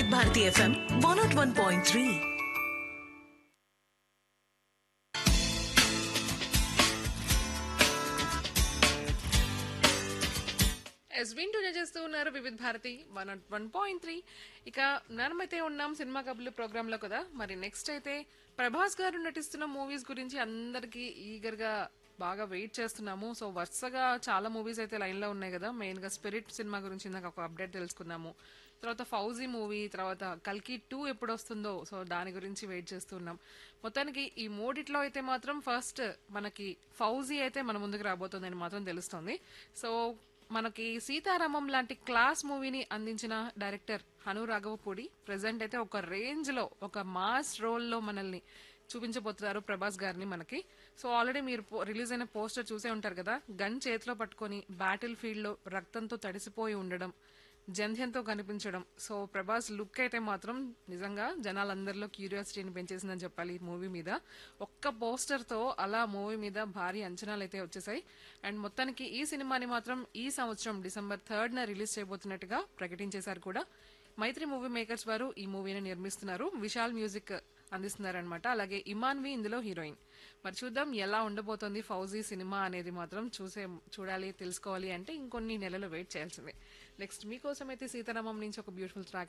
Bharati FM one naught one point three ఎస్ వింటూ చేస్తూ ఉన్నారు Vividh Bharati one one point three ఇక మనమైతే ఉన్నాం సినిమా కబుర్లు ప్రోగ్రామ్ లో కదా మరి నెక్స్ట్ అయితే ప్రభాస్ గారు నటిస్తున్న మూవీస్ గురించి అందరికీ ఈగర్ గా బాగా వెయిట్ చేస్తున్నాము సో వరుసగా చాలా మూవీస్ అయితే లైన్ లో ఉన్నాయి కదా మెయిన్ గా స్పిరిట్ సినిమా గురించి ఇందాక ఒక అప్డేట్ తెలుసుకున్నాము తర్వాత ఫౌజీ మూవీ తర్వాత కల్కి టూ ఎప్పుడు వస్తుందో సో దాని గురించి వెయిట్ చేస్తున్నాం మొత్తానికి ఈ మూడిట్లో అయితే మాత్రం ఫస్ట్ మనకి ఫౌజీ అయితే మన ముందుకు రాబోతుందని మాత్రం తెలుస్తుంది సో మనకి సీతారామం లాంటి క్లాస్ మూవీని అందించిన డైరెక్టర్ హను రాఘవపూడి ప్రెసెంట్ అయితే ఒక రేంజ్ లో ఒక మాస్ రోల్ లో మనల్ని చూపించబోతున్నారు ప్రభాస్ గారిని మనకి సో ఆల్రెడీ మీరు రిలీజ్ అయిన పోస్టర్ చూసే ఉంటారు కదా గన్ చేతిలో పట్టుకొని బ్యాటిల్ ఫీల్డ్ లో రక్తంతో తడిసిపోయి ఉండడం జంధ్యంతో కనిపించడం సో ప్రభాస్ లుక్ అయితే మాత్రం నిజంగా జనాలందరిలో క్యూరియాసిటీని పెంచేసిందని చెప్పాలి ఈ మూవీ మీద ఒక్క పోస్టర్ తో అలా మూవీ మీద భారీ అంచనాలు అయితే వచ్చేసాయి అండ్ మొత్తానికి ఈ సినిమాని మాత్రం ఈ సంవత్సరం డిసెంబర్ థర్డ్ న రిలీజ్ చేయబోతున్నట్టుగా ప్రకటించేశారు కూడా మైత్రి మూవీ మేకర్స్ వారు ఈ మూవీని నిర్మిస్తున్నారు విశాల్ మ్యూజిక్ అందిస్తున్నారనమాట అలాగే ఇమాన్వి ఇందులో హీరోయిన్ మరి చూద్దాం ఎలా ఉండబోతోంది ఫౌజీ సినిమా అనేది మాత్రం చూసే చూడాలి తెలుసుకోవాలి అంటే ఇంకొన్ని నెలలు వెయిట్ చేయాల్సిందే నెక్స్ట్ మీకోసం అయితే సీతారామం నుంచి ఒక బ్యూటిఫుల్ ట్రాక్